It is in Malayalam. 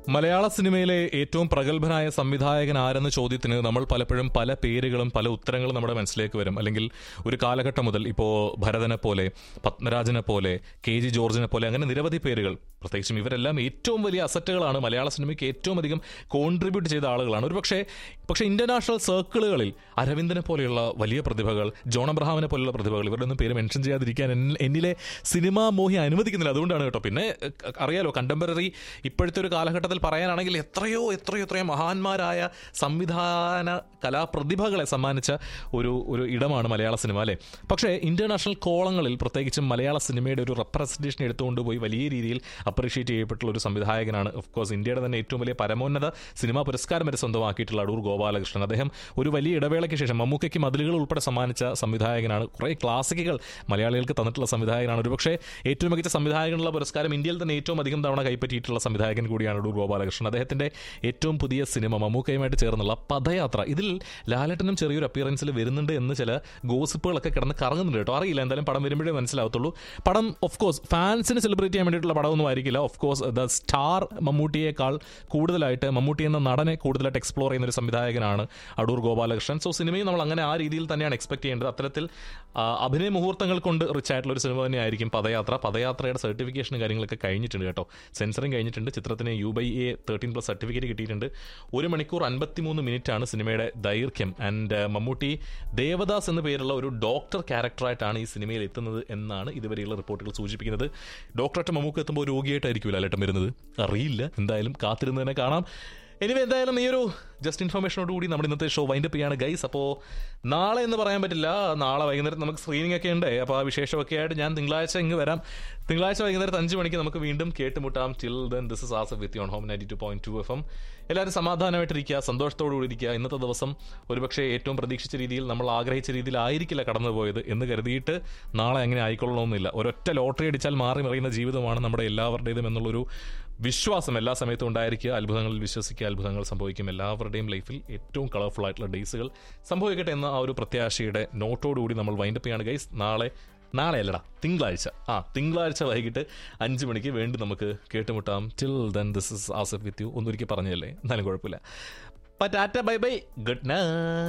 മലയാള സിനിമയിലെ ഏറ്റവും പ്രഗത്ഭനായ സംവിധായകൻ ആരെന്ന ചോദ്യത്തിന് നമ്മൾ പലപ്പോഴും പല പേരുകളും പല ഉത്തരങ്ങളും നമ്മുടെ മനസ്സിലേക്ക് വരും അല്ലെങ്കിൽ ഒരു കാലഘട്ടം മുതൽ ഇപ്പോൾ ഭരതനെ പോലെ പത്മരാജനെ പോലെ കെ ജി ജോർജിനെ പോലെ അങ്ങനെ നിരവധി പേരുകൾ പ്രത്യേകിച്ചും ഇവരെല്ലാം ഏറ്റവും വലിയ അസറ്റുകളാണ് മലയാള സിനിമയ്ക്ക് ഏറ്റവും അധികം കോൺട്രിബ്യൂട്ട് ചെയ്ത ആളുകളാണ് ഒരു പക്ഷേ പക്ഷേ ഇന്റർനാഷണൽ സർക്കിളുകളിൽ അരവിന്ദനെ പോലെയുള്ള വലിയ പ്രതിഭകൾ ജോൺ അബ്രഹാമിനെ പോലെയുള്ള പ്രതിഭകൾ ഇവരുടെ ഒന്നും പേര് മെൻഷൻ ചെയ്യാതിരിക്കാൻ എന്നിൽ- എന്നിലെ സിനിമാ മോഹി അനുവദിക്കുന്നില്ല അതുകൊണ്ടാണ് കേട്ടോ പിന്നെ അഹ് അറിയാലോ കണ്ടംപററി ഇപ്പോഴത്തെ ഒരു കാലഘട്ടത്തിൽ പറയാനാണെങ്കിൽ എത്രയോ എത്രയോ എത്രയോ മഹാന്മാരായ സംവിധാന കലാപ്രതിഭകളെ സമ്മാനിച്ച ഒരു ഒരു ഇടമാണ് മലയാള സിനിമ അല്ലേ പക്ഷേ ഇന്റർനാഷണൽ കോളങ്ങളിൽ പ്രത്യേകിച്ചും മലയാള സിനിമയുടെ ഒരു റെപ്രസെൻറ്റേഷൻ എടുത്തുകൊണ്ട് പോയി വലിയ രീതിയിൽ അപ്രീഷിയേറ്റ് ചെയ്യപ്പെട്ടുള്ള ഒരു സംവിധായകനാണ് ഓഫ് കോഴ്സ് ഇന്ത്യയുടെ തന്നെ ഏറ്റവും വലിയ പരമോന്നത സിനിമാ പുരസ്കാരം വരെ സ്വന്തമാക്കിയിട്ടുള്ള അടൂർ ഗോപാലകൃഷ്ണൻ അദ്ദേഹം ഒരു വലിയ ഇടവേളയ്ക്ക് ശേഷം മമ്മൂക്കയ്ക്ക് മതിലുകൾ ഉൾപ്പെടെ സമ്മാനിച്ച സംവിധായകനാണ് കുറേ ക്ലാസിക്കുകൾ മലയാളികൾക്ക് തന്നിട്ടുള്ള സംവിധായകനാണ് ഒരുപക്ഷെ ഏറ്റവും മികച്ച സംവിധായകനുള്ള പുരസ്കാരം ഇന്ത്യയിൽ തന്നെ ഏറ്റവും അധികം തവണ കൈപ്പറ്റിയിട്ടുള്ള സംവിധായകൻ കൂടിയാണ് അടൂർ ഗോപാലകൃഷ്ണൻ അദ്ദേഹത്തിന്റെ ഏറ്റവും പുതിയ സിനിമ മമ്മൂക്കയുമായിട്ട് ചേർന്നുള്ള പദയാത്ര ഇതിൽ ലാലേട്ടനും ചെറിയൊരു അപ്പിയറൻസിൽ വരുന്നുണ്ട് എന്ന് ചില ഗോസിപ്പുകളൊക്കെ കിടന്ന് കറങ്ങുന്നുണ്ട് കേട്ടോ അറിയില്ല എന്തായാലും പടം വരുമ്പോഴേ മനസ്സിലാവത്തുള്ളൂ പടം ഓഫ് കോഴ്സ് ഫാൻസിന് സെലിബ്രേറ്റ് ചെയ്യാൻ വേണ്ടിയിട്ടുള്ള പടമൊന്നും ആയിരിക്കില്ല ഓഫ് കോഴ്സ് ദ സ്റ്റാർ മമ്മൂട്ടിയേക്കാൾ കൂടുതലായിട്ട് മമ്മൂട്ടി എന്ന നടനെ കൂടുതലായിട്ട് എക്സ്പ്ലോർ ചെയ്യുന്ന ഒരു സംവിധായകനാണ് അടൂർ ഗോപാലകൃഷ്ണൻ സോ സിനിമയും നമ്മൾ അങ്ങനെ ആ രീതിയിൽ തന്നെയാണ് എക്സ്പെക്ട് ചെയ്യേണ്ടത് അത്തരത്തിൽ ആ, അഭിനയ മുഹൂർത്തങ്ങൾ കൊണ്ട് റിച്ച് ആയിട്ടുള്ള ഒരു സിനിമ തന്നെയായിരിക്കും പദയാത്ര പദയാത്രയുടെ സർട്ടിഫിക്കേഷനും കാര്യങ്ങളൊക്കെ കഴിഞ്ഞിട്ടുണ്ട് കേട്ടോ സെൻസറിങ് കഴിഞ്ഞിട്ടുണ്ട് ചിത്രത്തിന് U by A thirteen plus certificate കിട്ടിയിട്ടുണ്ട് ഒരു മണിക്കൂർ അൻപത്തിമൂന്ന് മിനിറ്റ് ആണ് സിനിമയുടെ ദൈർഘ്യം ആൻഡ് മമ്മൂട്ടി ദേവദാസ് എന്ന പേരുള്ള ഒരു ഡോക്ടർ ക്യാരക്ടറായിട്ടാണ് ഈ സിനിമയിൽ എത്തുന്നത് എന്നാണ് ഇതുവരെയുള്ള റിപ്പോർട്ടുകൾ സൂചിപ്പിക്കുന്നത് ഡോക്ടറായിട്ട് മമ്മൂക്ക് എത്തുമ്പോൾ രോഗിയായിട്ടായിരിക്കും ലാലേട്ടൻ വരുന്നത് അറിയില്ല എന്തായാലും കാത്തിരുന്ന് തന്നെ കാണാം എനിവേ എന്തായാലും ഈ ഒരു ജസ്റ്റ് ഇൻഫർമേഷനോട് കൂടി നമ്മൾ ഇന്നത്തെ ഷോ വൈൻഡപ്പ് ചെയ്യാണ് ഗൈസ് അപ്പോൾ നാളെ എന്ന് പറയാൻ പറ്റില്ല നാളെ വൈകുന്നേരം നമുക്ക് സ്ക്രീനിങ് ഒക്കെ ഉണ്ട് അപ്പോൾ ആ വിശേഷമൊക്കെ ആയിട്ട് ഞാൻ തിങ്കളാഴ്ച ഇങ്ങ് വരാം തിങ്കളാഴ്ച വൈകുന്നേരത്ത് അഞ്ച് മണിക്ക് നമുക്ക് വീണ്ടും കേട്ടുമുട്ടാം till then this is Asaf with you on home ninety two point two F M എല്ലാവരും സമാധാനമായിട്ടിരിക്കുക സന്തോഷത്തോടു കൂടി ഇരിക്കുക ഇന്നത്തെ ദിവസം ഒരുപക്ഷെ ഏറ്റവും പ്രതീക്ഷിച്ച രീതിയിൽ നമ്മൾ ആഗ്രഹിച്ച രീതിയിൽ ആയിരിക്കില്ല കടന്നുപോയത് എന്ന് കരുതിയിട്ട് നാളെ അങ്ങനെ ആയിക്കൊള്ളണമെന്നില്ല ഒരൊറ്റ ലോട്ടറി അടിച്ചാൽ മാറി മറിയുന്ന ജീവിതമാണ് നമ്മുടെ എല്ലാവരുടേതും എന്നുള്ളൊരു വിശ്വാസം എല്ലാ സമയത്തും ഉണ്ടായിരിക്കുക അത്ഭുതങ്ങളിൽ വിശ്വസിക്കുക അത്ഭുതങ്ങൾ സംഭവിക്കും എല്ലാവരുടെയും ലൈഫിൽ ഏറ്റവും കളർഫുൾ ആയിട്ടുള്ള ഡേയ്സുകൾ സംഭവിക്കട്ടെ എന്ന ആ ഒരു പ്രത്യാശയുടെ നോട്ടോടുകൂടി നമ്മൾ വൈൻഡപ്പ് ചെയ്യാണ് ഗൈസ് നാളെ നാളെ അല്ലടാ തിങ്കളാഴ്ച ആ തിങ്കളാഴ്ച വൈകിട്ട് അഞ്ച് മണിക്ക് വേണ്ടി നമുക്ക് കേട്ടുമുട്ടാം till then this is Asaf with you ഒന്നൊരിക്കൽ പറഞ്ഞതല്ലേ എന്നാലും കുഴപ്പമില്ല tata bye bye good night